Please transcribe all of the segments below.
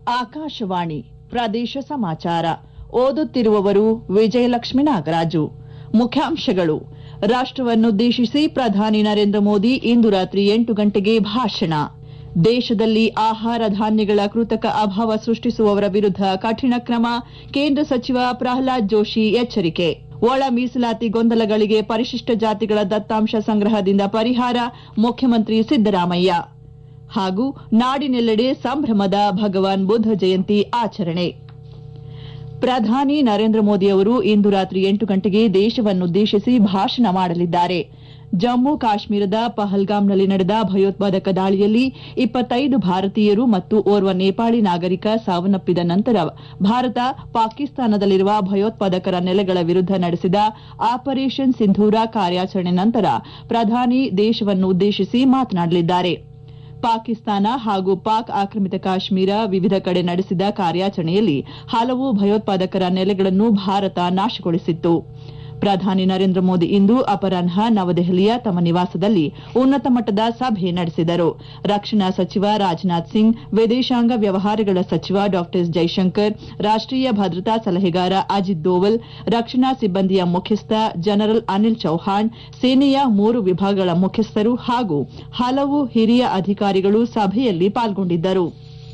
ಆಕಾಶವಾಣಿ ಪ್ರದೇಶ ಸಮಾಚಾರ ಓದುತ್ತಿರುವವರು ವಿಜಯಲಕ್ಷ್ಮಿ ನಾಗರಾಜು ಮುಖ್ಯಾಂಶಗಳು ರಾಷ್ಟವನ್ನುದ್ದೇಶಿಸಿ ಪ್ರಧಾನಿ ನರೇಂದ್ರ ಮೋದಿ ಇಂದು ರಾತ್ರಿ ಎಂಟು ಗಂಟೆಗೆ ಭಾಷಣ ದೇಶದಲ್ಲಿ ಆಹಾರ ಧಾನ್ಯಗಳ ಕೃತಕ ಅಭಾವ ಸೃಷ್ಟಿಸುವವರ ವಿರುದ್ಧ ಕಠಿಣ ಕ್ರಮ ಕೇಂದ್ರ ಸಚಿವ ಪ್ರಹ್ಲಾದ್ ಜೋಶಿ ಎಚ್ಚರಿಕೆ ಒಳ ಮೀಸಲಾತಿ ಗೊಂದಲಗಳಿಗೆ ಪರಿಶಿಷ್ಟ ಜಾತಿಗಳ ದತ್ತಾಂಶ ಸಂಗ್ರಹದಿಂದ ಪರಿಹಾರ ಮುಖ್ಯಮಂತ್ರಿ ಸಿದ್ದರಾಮಯ್ಯ ಹಾಗೂ ನಾಡಿನೆಲ್ಲೆಡೆ ಸಂಭ್ರಮದ ಭಗವಾನ್ ಬುದ್ಧ ಜಯಂತಿ ಆಚರಣೆ ಪ್ರಧಾನಿ ನರೇಂದ್ರ ಮೋದಿ ಅವರು ಇಂದು ರಾತ್ರಿ ಎಂಟು ಗಂಟೆಗೆ ದೇಶವನ್ನುದ್ದೇಶಿಸಿ ಭಾಷಣ ಮಾಡಲಿದ್ದಾರೆ ಜಮ್ಮು ಕಾಶ್ಮೀರದ ಪಹಲ್ಗಾಮ್ನಲ್ಲಿ ನಡೆದ ಭಯೋತ್ಪಾದಕ ದಾಳಿಯಲ್ಲಿ ಇಪ್ಪತ್ತೈದು ಭಾರತೀಯರು ಮತ್ತು ಓರ್ವ ನೇಪಾಳಿ ನಾಗರಿಕ ಸಾವನ್ನಪ್ಪಿದ ನಂತರ ಭಾರತ ಪಾಕಿಸ್ತಾನದಲ್ಲಿರುವ ಭಯೋತ್ಪಾದಕರ ನೆಲೆಗಳ ವಿರುದ್ದ ನಡೆಸಿದ ಆಪರೇಷನ್ ಸಿಂಧೂರ ಕಾರ್ಯಾಚರಣೆ ನಂತರ ಪ್ರಧಾನಿ ದೇಶವನ್ನುದ್ದೇಶಿಸಿ ಮಾತನಾಡಲಿದ್ದಾರೆ ಪಾಕಿಸ್ತಾನ ಹಾಗೂ ಪಾಕ್ ಆಕ್ರಮಿತ ಕಾಶ್ಮೀರ ವಿವಿಧ ಕಡೆ ನಡೆಸಿದ ಕಾರ್ಯಾಚರಣೆಯಲ್ಲಿ ಹಲವು ಭಯೋತ್ಪಾದಕರ ನೆಲೆಗಳನ್ನು ಭಾರತ ನಾಶಗೊಳಿಸಿತ್ತು ಪ್ರಧಾನಿ ನರೇಂದ್ರ ಮೋದಿ ಇಂದು ಅಪರಾಹ್ನ ನವದೆಹಲಿಯ ತಮ್ಮ ನಿವಾಸದಲ್ಲಿ ಉನ್ನತ ಮಟ್ಟದ ಸಭೆ ನಡೆಸಿದರು ರಕ್ಷಣಾ ಸಚಿವ ರಾಜನಾಥ್ ಸಿಂಗ್ ವಿದೇಶಾಂಗ ವ್ಯವಹಾರಗಳ ಸಚಿವ ಡಾ ಜೈಶಂಕರ್ ರಾಷ್ಟೀಯ ಭದ್ರತಾ ಸಲಹೆಗಾರ ಅಜಿತ್ ದೋವಲ್ ರಕ್ಷಣಾ ಸಿಬ್ಬಂದಿಯ ಮುಖ್ಯಸ್ಥ ಜನರಲ್ ಅನಿಲ್ ಚೌಹಾಣ್ ಸೇನೆಯ ಮೂರು ವಿಭಾಗಗಳ ಮುಖ್ಯಸ್ಥರು ಹಾಗೂ ಹಲವು ಹಿರಿಯ ಅಧಿಕಾರಿಗಳು ಸಭೆಯಲ್ಲಿ ಪಾಲ್ಗೊಂಡಿದ್ದರು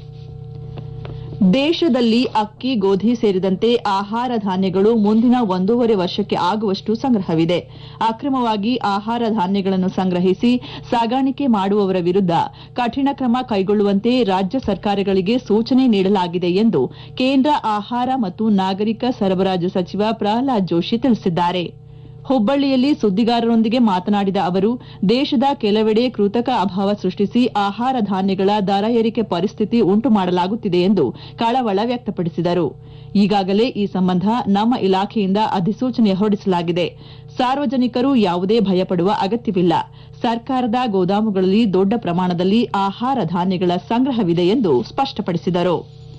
ದೇಶದಲ್ಲಿ ಅಕ್ಕಿ ಗೋಧಿ ಸೇರಿದಂತೆ ಆಹಾರ ಧಾನ್ಯಗಳು ಮುಂದಿನ ಒಂದೂವರೆ ವರ್ಷಕ್ಕೆ ಆಗುವಷ್ಟು ಸಂಗ್ರಹವಿದೆ ಅಕ್ರಮವಾಗಿ ಆಹಾರ ಧಾನ್ಯಗಳನ್ನು ಸಂಗ್ರಹಿಸಿ ಸಾಗಾಣಿಕೆ ಮಾಡುವವರ ವಿರುದ್ದ ಕಠಿಣ ಕ್ರಮ ಕೈಗೊಳ್ಳುವಂತೆ ರಾಜ್ಯ ಸರ್ಕಾರಗಳಿಗೆ ಸೂಚನೆ ನೀಡಲಾಗಿದೆ ಎಂದು ಕೇಂದ್ರ ಆಹಾರ ಮತ್ತು ನಾಗರಿಕ ಸರಬರಾಜು ಸಚಿವ ಪ್ರಹ್ಲಾದ್ ಜೋಶಿ ತಿಳಿಸಿದ್ದಾರೆ ಹುಬ್ಬಳ್ಳಿಯಲ್ಲಿ ಸುದ್ದಿಗಾರರೊಂದಿಗೆ ಮಾತನಾಡಿದ ಅವರು ದೇಶದ ಕೆಲವೆಡೆ ಕೃತಕ ಅಭಾವ ಸೃಷ್ಟಿಸಿ ಆಹಾರ ಧಾನ್ಯಗಳ ದರ ಏರಿಕೆ ಪರಿಸ್ಥಿತಿ ಉಂಟು ಮಾಡಲಾಗುತ್ತಿದೆ ಎಂದು ಕಳವಳ ವ್ಯಕ್ತಪಡಿಸಿದರು ಈಗಾಗಲೇ ಈ ಸಂಬಂಧ ನಮ್ಮ ಇಲಾಖೆಯಿಂದ ಅಧಿಸೂಚನೆ ಹೊರಡಿಸಲಾಗಿದೆ ಸಾರ್ವಜನಿಕರು ಯಾವುದೇ ಭಯಪಡುವ ಅಗತ್ಯವಿಲ್ಲ ಸರ್ಕಾರದ ಗೋದಾಮುಗಳಲ್ಲಿ ದೊಡ್ಡ ಪ್ರಮಾಣದಲ್ಲಿ ಆಹಾರ ಧಾನ್ಯಗಳ ಸಂಗ್ರಹವಿದೆ ಎಂದು ಸ್ಪಷ್ಟಪಡಿಸಿದರು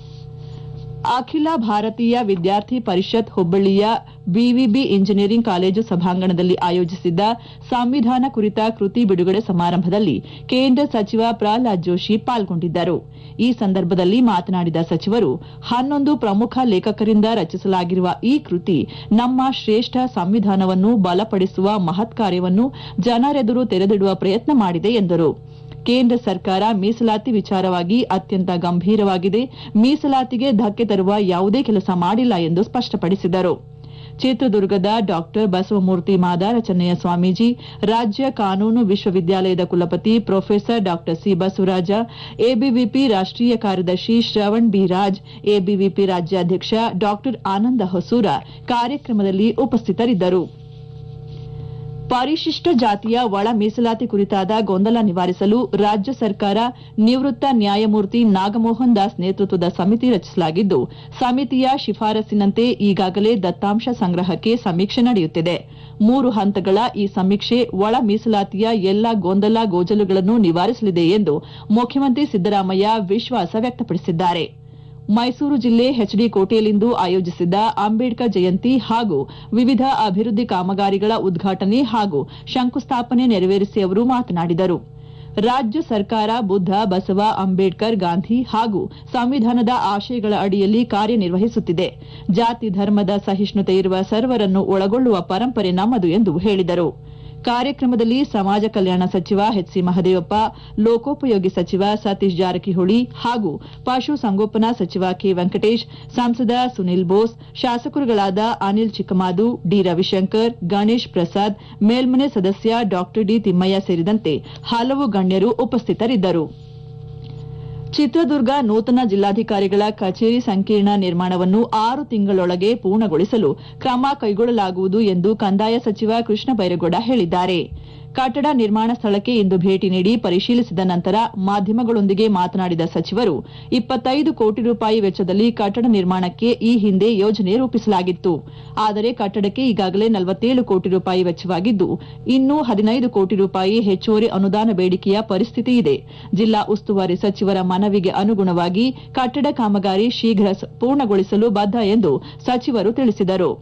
ಅಖಿಲ ಭಾರತೀಯ ವಿದ್ಯಾರ್ಥಿ ಪರಿಷತ್ ಹುಬ್ಬಳ್ಳಿಯ ಬಿವಿಬಿ ಇಂಜಿನಿಯರಿಂಗ್ ಕಾಲೇಜು ಸಭಾಂಗಣದಲ್ಲಿ ಆಯೋಜಿಸಿದ್ದ ಸಂವಿಧಾನ ಕುರಿತ ಕೃತಿ ಬಿಡುಗಡೆ ಸಮಾರಂಭದಲ್ಲಿ ಕೇಂದ್ರ ಸಚಿವ ಪ್ರಹ್ಲಾದ್ ಜೋಶಿ ಪಾಲ್ಗೊಂಡಿದ್ದರು ಈ ಸಂದರ್ಭದಲ್ಲಿ ಮಾತನಾಡಿದ ಸಚಿವರು ಹನ್ನೊಂದು ಪ್ರಮುಖ ಲೇಖಕರಿಂದ ರಚಿಸಲಾಗಿರುವ ಈ ಕೃತಿ ನಮ್ಮ ಶ್ರೇಷ್ಠ ಸಂವಿಧಾನವನ್ನು ಬಲಪಡಿಸುವ ಮಹತ್ ಕಾರ್ಯವನ್ನು ಜನರೆದುರು ತೆರೆದಿಡುವ ಪ್ರಯತ್ನ ಮಾಡಿದೆ ಎಂದರು ಕೇಂದ್ರ ಸರ್ಕಾರ ಮೀಸಲಾತಿ ವಿಚಾರವಾಗಿ ಅತ್ಯಂತ ಗಂಭೀರವಾಗಿದೆ ಮೀಸಲಾತಿಗೆ ಧಕ್ಕೆ ತರುವ ಯಾವುದೇ ಕೆಲಸ ಮಾಡಿಲ್ಲ ಎಂದು ಸ್ಪಷ್ಟಪಡಿಸಿದರು ಚಿತ್ರದುರ್ಗದ ಡಾ ಬಸವಮೂರ್ತಿ ಮಾದಾರ ಚೆನ್ನಯ್ಯ ಸ್ವಾಮೀಜಿ ರಾಜ್ಯ ಕಾನೂನು ವಿಶ್ವವಿದ್ಯಾಲಯದ ಕುಲಪತಿ ಪ್ರೊಫೆಸರ್ ಡಾ ಸಿ ಬಸವರಾಜ ಎಬಿವಿಪಿ ರಾಷ್ಟೀಯ ಕಾರ್ಯದರ್ಶಿ ಶ್ರವಣ್ ಬಿ ರಾಜ್ ಎಬಿವಿಪಿ ರಾಜ್ಯಾಧ್ಯಕ್ಷ ಡಾ ಆನಂದ ಹೊಸೂರ ಕಾರ್ಯಕ್ರಮದಲ್ಲಿ ಉಪಸ್ಥಿತರಿದ್ದರು ಪರಿಶಿಷ್ಟ ಜಾತಿಯ ಒಳ ಮೀಸಲಾತಿ ಕುರಿತಾದ ಗೊಂದಲ ನಿವಾರಿಸಲು ರಾಜ್ಯ ಸರ್ಕಾರ ನಿವೃತ್ತ ನ್ಯಾಯಮೂರ್ತಿ ನಾಗಮೋಹನ್ ದಾಸ್ ನೇತೃತ್ವದ ಸಮಿತಿ ರಚಿಸಲಾಗಿದ್ದು ಸಮಿತಿಯ ಶಿಫಾರಸ್ಸಿನಂತೆ ಈಗಾಗಲೇ ದತ್ತಾಂಶ ಸಂಗ್ರಹಕ್ಕೆ ಸಮೀಕ್ಷೆ ನಡೆಯುತ್ತಿದೆ ಮೂರು ಹಂತಗಳ ಈ ಸಮೀಕ್ಷೆ ಒಳ ಮೀಸಲಾತಿಯ ಎಲ್ಲಾ ಗೊಂದಲ ಗೋಜಲುಗಳನ್ನು ನಿವಾರಿಸಲಿದೆ ಎಂದು ಮುಖ್ಯಮಂತ್ರಿ ಸಿದ್ದರಾಮಯ್ಯ ವಿಶ್ವಾಸ ವ್ಯಕ್ತಪಡಿಸಿದ್ದಾರೆ ಮೈಸೂರು ಜಿಲ್ಲೆ ಎಚ್ಡಿ ಕೋಟೆಯಲ್ಲಿಂದು ಆಯೋಜಿಸಿದ್ದ ಅಂಬೇಡ್ಕರ್ ಜಯಂತಿ ಹಾಗೂ ವಿವಿಧ ಅಭಿವೃದ್ಧಿ ಕಾಮಗಾರಿಗಳ ಉದ್ಘಾಟನೆ ಹಾಗೂ ಶಂಕುಸ್ಥಾಪನೆ ನೆರವೇರಿಸಿ ಅವರು ಮಾತನಾಡಿದರು ರಾಜ್ಯ ಸರ್ಕಾರ ಬುದ್ಧ ಬಸವ ಅಂಬೇಡ್ಕರ್ ಗಾಂಧಿ ಹಾಗೂ ಸಂವಿಧಾನದ ಆಶಯಗಳ ಅಡಿಯಲ್ಲಿ ಕಾರ್ಯನಿರ್ವಹಿಸುತ್ತಿದೆ ಜಾತಿ ಧರ್ಮದ ಸಹಿಷ್ಣುತೆ ಇರುವ ಸರ್ವರನ್ನು ಒಳಗೊಳ್ಳುವ ಪರಂಪರೆ ನಮ್ಮದು ಎಂದು ಹೇಳಿದರು ಕಾರ್ಯಕ್ರಮದಲ್ಲಿ ಸಮಾಜ ಕಲ್ಯಾಣ ಸಚಿವ ಎಚ್ಸಿ ಮಹದೇವಪ್ಪ ಲೋಕೋಪಯೋಗಿ ಸಚಿವ ಸತೀಶ್ ಜಾರಕಿಹೊಳಿ ಹಾಗೂ ಪಶು ಸಂಗೋಪನಾ ಸಚಿವ ಕೆ ವೆಂಕಟೇಶ್ ಸಂಸದ ಸುನಿಲ್ ಬೋಸ್ ಶಾಸಕರುಗಳಾದ ಅನಿಲ್ ಚಿಕ್ಕಮಾದು ಡಿ ರವಿಶಂಕರ್ ಗಣೇಶ್ ಪ್ರಸಾದ್ ಮೇಲ್ಮನೆ ಸದಸ್ಯ ಡಾ ಡಿ ತಿಮ್ಮಯ್ಯ ಸೇರಿದಂತೆ ಹಲವು ಗಣ್ಯರು ಉಪಸ್ಥಿತರಿದ್ದರು ಚಿತ್ರದುರ್ಗ ನೂತನ ಜಿಲ್ಲಾಧಿಕಾರಿಗಳ ಕಚೇರಿ ಸಂಕೀರ್ಣ ನಿರ್ಮಾಣವನ್ನು ಆರು ತಿಂಗಳೊಳಗೆ ಪೂರ್ಣಗೊಳಿಸಲು ಕ್ರಮ ಕೈಗೊಳ್ಳಲಾಗುವುದು ಎಂದು ಕಂದಾಯ ಸಚಿವ ಕೃಷ್ಣ ಬೈರೇಗೌಡ ಹೇಳಿದ್ದಾರೆ ಕಟ್ಟಡ ನಿರ್ಮಾಣ ಸ್ಥಳಕ್ಕೆ ಇಂದು ಭೇಟಿ ನೀಡಿ ಪರಿಶೀಲಿಸಿದ ನಂತರ ಮಾಧ್ಯಮಗಳೊಂದಿಗೆ ಮಾತನಾಡಿದ ಸಚಿವರು ಇಪ್ಪತ್ತೈದು ಕೋಟಿ ರೂಪಾಯಿ ವೆಚ್ಚದಲ್ಲಿ ಕಟ್ಟಡ ನಿರ್ಮಾಣಕ್ಕೆ ಈ ಹಿಂದೆ ಯೋಜನೆ ರೂಪಿಸಲಾಗಿತ್ತು ಆದರೆ ಕಟ್ಟಡಕ್ಕೆ ಈಗಾಗಲೇ ನಲವತ್ತೇಳು ಕೋಟಿ ರೂಪಾಯಿ ವೆಚ್ಚವಾಗಿದ್ದು ಇನ್ನೂ ಹದಿನೈದು ಕೋಟಿ ರೂಪಾಯಿ ಹೆಚ್ಚುವರಿ ಅನುದಾನ ಬೇಡಿಕೆಯ ಪರಿಸ್ಥಿತಿ ಇದೆ ಜಿಲ್ಲಾ ಉಸ್ತುವಾರಿ ಸಚಿವರ ಮನವಿಗೆ ಅನುಗುಣವಾಗಿ ಕಟ್ಟಡ ಕಾಮಗಾರಿ ಶೀಘ್ರ ಪೂರ್ಣಗೊಳಿಸಲು ಬದ್ದ ಎಂದು ಸಚಿವರು ತಿಳಿಸಿದರು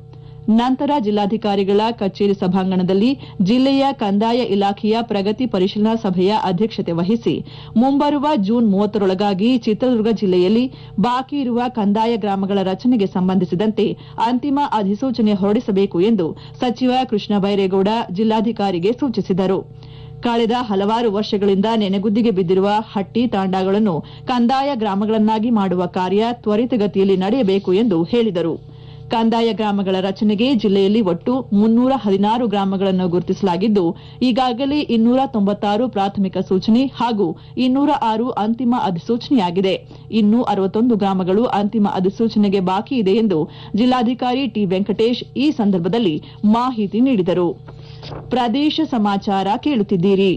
ನಂತರ ಜಿಲ್ಲಾಧಿಕಾರಿಗಳ ಕಚೇರಿ ಸಭಾಂಗಣದಲ್ಲಿ ಜಿಲ್ಲೆಯ ಕಂದಾಯ ಇಲಾಖೆಯ ಪ್ರಗತಿ ಪರಿಶೀಲನಾ ಸಭೆಯ ಅಧ್ಯಕ್ಷತೆ ವಹಿಸಿ ಮುಂಬರುವ ಜೂನ್ ಮೂವತ್ತರೊಳಗಾಗಿ ಚಿತ್ರದುರ್ಗ ಜಿಲ್ಲೆಯಲ್ಲಿ ಬಾಕಿ ಇರುವ ಕಂದಾಯ ಗ್ರಾಮಗಳ ರಚನೆಗೆ ಸಂಬಂಧಿಸಿದಂತೆ ಅಂತಿಮ ಅಧಿಸೂಚನೆ ಹೊರಡಿಸಬೇಕು ಎಂದು ಸಚಿವ ಕೃಷ್ಣ ಬೈರೇಗೌಡ ಜಿಲ್ಲಾಧಿಕಾರಿಗೆ ಸೂಚಿಸಿದರು ಕಳೆದ ಹಲವಾರು ವರ್ಷಗಳಿಂದ ನೆನೆಗುದ್ದಿಗೆ ಬಿದ್ದಿರುವ ಹಟ್ಟಿ ತಾಂಡಾಗಳನ್ನು ಕಂದಾಯ ಗ್ರಾಮಗಳನ್ನಾಗಿ ಮಾಡುವ ಕಾರ್ಯ ತ್ವರಿತಗತಿಯಲ್ಲಿ ನಡೆಯಬೇಕು ಎಂದು ಹೇಳಿದರು ಕಂದಾಯ ಗ್ರಾಮಗಳ ರಚನೆಗೆ ಜಿಲ್ಲೆಯಲ್ಲಿ ಒಟ್ಟು ಮುನ್ನೂರ ಹದಿನಾರು ಗ್ರಾಮಗಳನ್ನು ಗುರುತಿಸಲಾಗಿದ್ದು ಈಗಾಗಲೇ ಇನ್ನೂರ ತೊಂಬತ್ತಾರು ಪ್ರಾಥಮಿಕ ಸೂಚನೆ ಹಾಗೂ ಇನ್ನೂರ ಆರು ಅಂತಿಮ ಅಧಿಸೂಚನೆಯಾಗಿದೆ ಇನ್ನು ಅರವತ್ತೊಂದು ಗ್ರಾಮಗಳು ಅಂತಿಮ ಅಧಿಸೂಚನೆಗೆ ಬಾಕಿ ಇದೆ ಎಂದು ಜಿಲ್ಲಾಧಿಕಾರಿ ಟಿ ವೆಂಕಟೇಶ್ ಈ ಸಂದರ್ಭದಲ್ಲಿ ಮಾಹಿತಿ ನೀಡಿದರು ಪ್ರದೇಶ ಸಮಾಚಾರ ಕೇಳುತ್ತಿದ್ದೀರಿ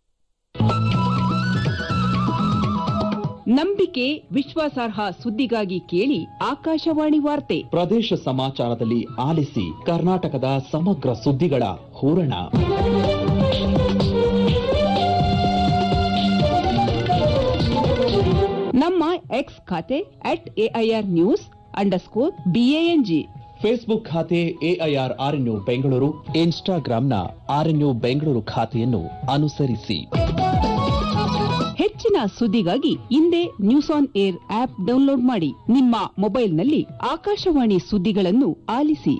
ನಂಬಿಕೆ ವಿಶ್ವಾಸಾರ್ಹ ಸುದ್ದಿಗಾಗಿ ಕೇಳಿ ಆಕಾಶವಾಣಿ ವಾರ್ತೆ ಪ್ರದೇಶ ಸಮಾಚಾರದಲ್ಲಿ ಆಲಿಸಿ ಕರ್ನಾಟಕದ ಸಮಗ್ರ ಸುದ್ದಿಗಳ ಹೂರಣ ನಮ್ಮ ಎಕ್ಸ್ ಖಾತೆ at AIR news underscore BANG Facebook ಖಾತೆ ಎಐಆರ್ ಆರ್ಎನ್ಯು ಬೆಂಗಳೂರು ಇನ್ಸ್ಟಾಗ್ರಾಂನ ಆರ್ಎನ್ಯು ಬೆಂಗಳೂರು ಖಾತೆಯನ್ನು ಅನುಸರಿಸಿ ಹೆಚ್ಚಿನ ಸುದ್ದಿಗಾಗಿ ಹಿಂದೆ news on air app download ಮಾಡಿ ನಿಮ್ಮ ಮೊಬೈಲ್ನಲ್ಲಿ ಆಕಾಶವಾಣಿ ಸುದ್ದಿಗಳನ್ನು ಆಲಿಸಿ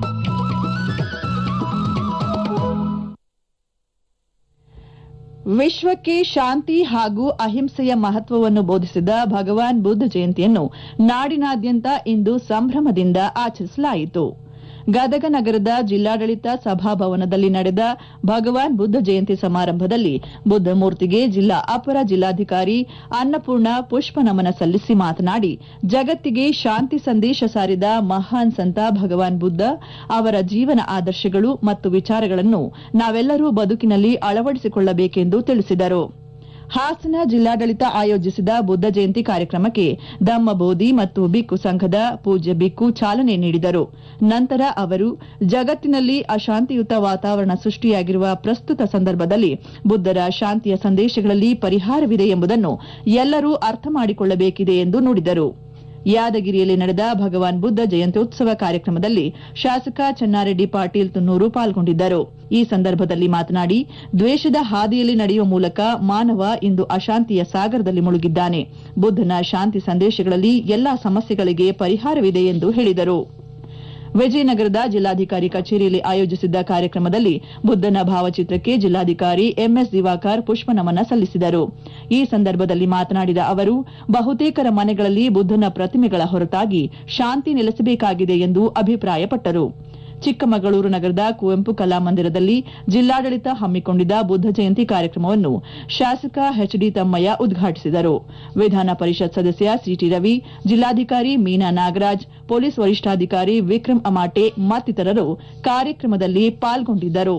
ವಿಶ್ವಕ್ಕೆ ಶಾಂತಿ ಹಾಗೂ ಅಹಿಂಸೆಯ ಮಹತ್ವವನ್ನು ಬೋಧಿಸಿದ ಭಗವಾನ್ ಬುದ್ಧ ಜಯಂತಿಯನ್ನು ನಾಡಿನಾದ್ಯಂತ ಇಂದು ಸಂಭ್ರಮದಿಂದ ಆಚರಿಸಲಾಯಿತು ಗದಗ ನಗರದ ಜಿಲ್ಲಾಡಳಿತ ಸಭಾಭವನದಲ್ಲಿ ನಡೆದ ಭಗವಾನ್ ಬುದ್ಧ ಜಯಂತಿ ಸಮಾರಂಭದಲ್ಲಿ ಬುದ್ಧ ಮೂರ್ತಿಗೆ ಜಿಲ್ಲಾ ಅಪರ ಜಿಲ್ಲಾಧಿಕಾರಿ ಅನ್ನಪೂರ್ಣ ಪುಷ್ಪ ನಮನ ಸಲ್ಲಿಸಿ ಮಾತನಾಡಿ ಜಗತ್ತಿಗೆ ಶಾಂತಿ ಸಂದೇಶ ಸಾರಿದ ಮಹಾನ್ ಸಂತ ಭಗವಾನ್ ಬುದ್ಧ ಅವರ ಜೀವನ ಆದರ್ಶಗಳು ಮತ್ತು ವಿಚಾರಗಳನ್ನು ನಾವೆಲ್ಲರೂ ಬದುಕಿನಲ್ಲಿ ಅಳವಡಿಸಿಕೊಳ್ಳಬೇಕೆಂದು ತಿಳಿಸಿದರು ಹಾಸನ ಜಿಲ್ಲಾಡಳಿತ ಆಯೋಜಿಸಿದ ಬುದ್ಧ ಜಯಂತಿ ಕಾರ್ಯಕ್ರಮಕ್ಕೆ ಧಮ್ಮ ಬೋಧಿ ಮತ್ತು ಬಿಕ್ಕು ಸಂಘದ ಪೂಜ್ಯ ಬಿಕ್ಕು ಚಾಲನೆ ನೀಡಿದರು ನಂತರ ಅವರು ಜಗತ್ತಿನಲ್ಲಿ ಅಶಾಂತಿಯುತ ವಾತಾವರಣ ಸೃಷ್ಟಿಯಾಗಿರುವ ಪ್ರಸ್ತುತ ಸಂದರ್ಭದಲ್ಲಿ ಬುದ್ದರ ಶಾಂತಿಯ ಸಂದೇಶಗಳಲ್ಲಿ ಪರಿಹಾರವಿದೆ ಎಂಬುದನ್ನು ಎಲ್ಲರೂ ಅರ್ಥ ಮಾಡಿಕೊಳ್ಳಬೇಕಿದೆ ಎಂದು ನುಡಿದರು ಯಾದಗಿರಿಯಲ್ಲಿ ನಡೆದ ಭಗವಾನ್ ಬುದ್ಧ ಜಯಂತ್ಯೋತ್ಸವ ಕಾರ್ಯಕ್ರಮದಲ್ಲಿ ಶಾಸಕ ಚೆನ್ನಾರೆಡ್ಡಿ ಪಾಟೀಲ್ ತುನ್ನೂರು ಪಾಲ್ಗೊಂಡಿದ್ದರು ಈ ಸಂದರ್ಭದಲ್ಲಿ ಮಾತನಾಡಿ ದ್ವೇಷದ ಹಾದಿಯಲ್ಲಿ ನಡೆಯುವ ಮೂಲಕ ಮಾನವ ಇಂದು ಅಶಾಂತಿಯ ಸಾಗರದಲ್ಲಿ ಮುಳುಗಿದ್ದಾನೆ ಬುದ್ದನ ಶಾಂತಿ ಸಂದೇಶಗಳಲ್ಲಿ ಎಲ್ಲಾ ಸಮಸ್ಯೆಗಳಿಗೆ ಪರಿಹಾರವಿದೆ ಎಂದು ಹೇಳಿದರು ವಿಜಯನಗರದ ಜಿಲ್ಲಾಧಿಕಾರಿ ಕಚೇರಿಯಲ್ಲಿ ಆಯೋಜಿಸಿದ್ದ ಕಾರ್ಯಕ್ರಮದಲ್ಲಿ ಬುದ್ದನ ಭಾವಚಿತ್ರಕ್ಕೆ ಜಿಲ್ಲಾಧಿಕಾರಿ ಎಂಎಸ್ ದಿವಾಕರ್ ಪುಷ್ಪ ನಮನ ಸಲ್ಲಿಸಿದರು ಈ ಸಂದರ್ಭದಲ್ಲಿ ಮಾತನಾಡಿದ ಅವರು ಬಹುತೇಕರ ಮನೆಗಳಲ್ಲಿ ಬುದ್ದನ ಪ್ರತಿಮೆಗಳ ಹೊರತಾಗಿ ಶಾಂತಿ ನೆಲೆಸಬೇಕಾಗಿದೆ ಎಂದು ಅಭಿಪ್ರಾಯಪಟ್ಟರು ಚಿಕ್ಕಮಗಳೂರು ನಗರದ ಕುವೆಂಪು ಕಲಾಮಂದಿರದಲ್ಲಿ ಜಿಲ್ಲಾಡಳಿತ ಹಮ್ಮಿಕೊಂಡಿದ್ದ ಬುದ್ಧ ಜಯಂತಿ ಕಾರ್ಯಕ್ರಮವನ್ನು ಶಾಸಕ ಎಚ್ಡಿ ತಮ್ಮಯ್ಯ ಉದ್ಘಾಟಿಸಿದರು ವಿಧಾನ ಪರಿಷತ್ ಸದಸ್ಯ ಸಿಟಿ ರವಿ ಜಿಲ್ಲಾಧಿಕಾರಿ ಮೀನಾ ನಾಗರಾಜ್ ಪೊಲೀಸ್ ವರಿಷ್ಠಾಧಿಕಾರಿ ವಿಕ್ರಮ್ ಅಮಾಟೆ ಮತ್ತಿತರರು ಕಾರ್ಯಕ್ರಮದಲ್ಲಿ ಪಾಲ್ಗೊಂಡಿದ್ದರು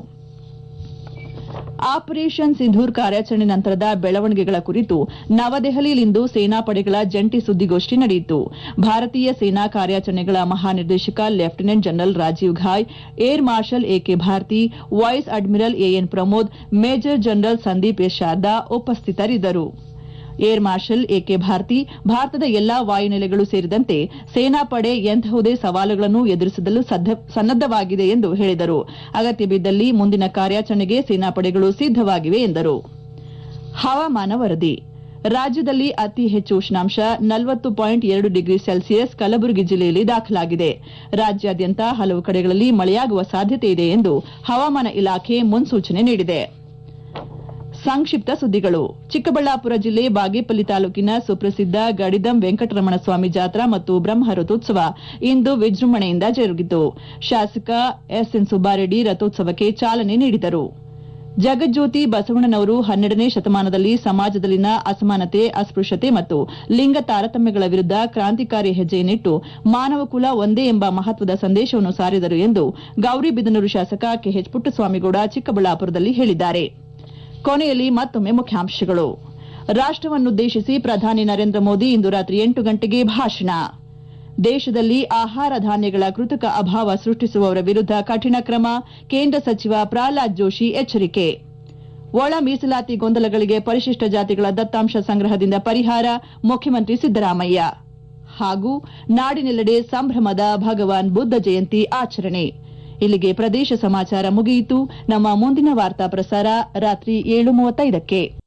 ಆಪರೇಷನ್ ಸಿಂಧೂರ್ ಕಾರ್ಯಾಚರಣೆ ನಂತರದ ಬೆಳವಣಿಗೆಗಳ ಕುರಿತು ನವದೆಹಲಿಯಲ್ಲಿಂದು ಸೇನಾಪಡೆಗಳ ಜಂಟಿ ಸುದ್ದಿಗೋಷ್ಠಿ ನಡೆಯಿತು ಭಾರತೀಯ ಸೇನಾ ಕಾರ್ಯಾಚರಣೆಗಳ ಮಹಾನಿರ್ದೇಶಕ lieutenant general Rajiv Ghai air marshal AK Bharti vice admiral AN Pramod major general Sandeep S Sharda ಉಪಸ್ಥಿತರಿದ್ದರು ಏರ್ ಮಾರ್ಷಲ್ ಎಕೆ ಭಾರತಿ ಭಾರತದ ಎಲ್ಲಾ ವಾಯುನೆಲೆಗಳು ಸೇರಿದಂತೆ ಸೇನಾಪಡೆ ಎಂತಹುದೇ ಸವಾಲುಗಳನ್ನು ಎದುರಿಸಲು ಸನ್ನದ್ದವಾಗಿದೆ ಎಂದು ಹೇಳಿದರು ಅಗತ್ಯ ಬಿದ್ದಲ್ಲಿ ಮುಂದಿನ ಕಾರ್ಯಾಚರಣೆಗೆ ಸೇನಾಪಡೆಗಳು ಸಿದ್ದವಾಗಿವೆ ಎಂದರು ಹವಾಮಾನ ವರದಿ ರಾಜ್ಯದಲ್ಲಿ ಅತಿ ಹೆಚ್ಚು ಉಷ್ಣಾಂಶ ನಲವತ್ತು ಪಾಯಿಂಟ್ ಎರಡು ಡಿಗ್ರಿ ಸೆಲ್ಸಿಯಸ್ ಕಲಬುರಗಿ ಜಿಲ್ಲೆಯಲ್ಲಿ ದಾಖಲಾಗಿದೆ ರಾಜ್ಯಾದ್ಯಂತ ಹಲವು ಕಡೆಗಳಲ್ಲಿ ಮಳೆಯಾಗುವ ಸಾಧ್ಯತೆ ಇದೆ ಎಂದು ಹವಾಮಾನ ಇಲಾಖೆ ಮುನ್ಸೂಚನೆ ನೀಡಿದೆ ಸಂಕ್ಷಿಪ್ತ ಸುದ್ದಿಗಳು ಚಿಕ್ಕಬಳ್ಳಾಪುರ ಜಿಲ್ಲೆ ಬಾಗೇಪಲ್ಲಿ ತಾಲೂಕಿನ ಸುಪ್ರಸಿದ್ದ ಗಡಿದಂ ವೆಂಕಟರಮಣ ಸ್ವಾಮಿ ಜಾತ್ರಾ ಮತ್ತು ಬ್ರಹ್ಮ ರಥೋತ್ಸವ ಇಂದು ವಿಜೃಂಭಣೆಯಿಂದ ಜರುಗಿತು ಶಾಸಕ ಎಸ್ಎನ್ ಸುಬ್ಬಾರೆಡ್ಡಿ ರಥೋತ್ಸವಕ್ಕೆ ಚಾಲನೆ ನೀಡಿದರು ಜಗಜ್ಯೋತಿ ಬಸವಣ್ಣನವರು ಹನ್ನೆರಡನೇ ಶತಮಾನದಲ್ಲಿ ಸಮಾಜದಲ್ಲಿನ ಅಸಮಾನತೆ ಅಸ್ಪೃಶ್ಯತೆ ಮತ್ತು ಲಿಂಗ ತಾರತಮ್ಯಗಳ ವಿರುದ್ಧ ಕ್ರಾಂತಿಕಾರಿ ಹೆಜ್ಜೆಯನ್ನಿಟ್ಟು ಮಾನವ ಕುಲ ಒಂದೇ ಎಂಬ ಮಹತ್ವದ ಸಂದೇಶವನ್ನು ಸಾರಿದರು ಎಂದು ಗೌರಿಬಿದನೂರು ಶಾಸಕ ಕೆಎಚ್ ಪುಟ್ಟಸ್ವಾಮಿಗೌಡ ಚಿಕ್ಕಬಳ್ಳಾಪುರದಲ್ಲಿ ಹೇಳಿದ್ದಾರೆ ಕೊನೆಯಲ್ಲಿ ಮತ್ತೊಮ್ಮೆ ಮುಖ್ಯಾಂಶಗಳು ರಾಷ್ಟವನ್ನುದ್ದೇಶಿಸಿ ಪ್ರಧಾನಿ ನರೇಂದ್ರ ಮೋದಿ ಇಂದು ರಾತ್ರಿ ಎಂಟು ಗಂಟೆಗೆ ಭಾಷಣ ದೇಶದಲ್ಲಿ ಆಹಾರ ಧಾನ್ಯಗಳ ಕೃತಕ ಅಭಾವ ಸೃಷ್ಟಿಸುವವರ ವಿರುದ್ಧ ಕಠಿಣ ಕ್ರಮ ಕೇಂದ್ರ ಸಚಿವ ಪ್ರಹ್ಲಾದ್ ಜೋಶಿ ಎಚ್ಚರಿಕೆ ಒಳ ಮೀಸಲಾತಿ ಗೊಂದಲಗಳಿಗೆ ಪರಿಶಿಷ್ಟ ಜಾತಿಗಳ ದತ್ತಾಂಶ ಸಂಗ್ರಹದಿಂದ ಪರಿಹಾರ ಮುಖ್ಯಮಂತ್ರಿ ಸಿದ್ದರಾಮಯ್ಯ ಹಾಗೂ ನಾಡಿನೆಲ್ಲೆಡೆ ಸಂಭ್ರಮದ ಭಗವಾನ್ ಬುದ್ಧ ಜಯಂತಿ ಆಚರಣೆ ಇಲ್ಲಿಗೆ ಪ್ರದೇಶ ಸಮಾಚಾರ ಮುಗಿಯಿತು ನಮ್ಮ ಮುಂದಿನ ವಾರ್ತಾ ಪ್ರಸಾರ ರಾತ್ರಿ ಏಳು ಮೂವತ್ತೈದಕ್ಕೆ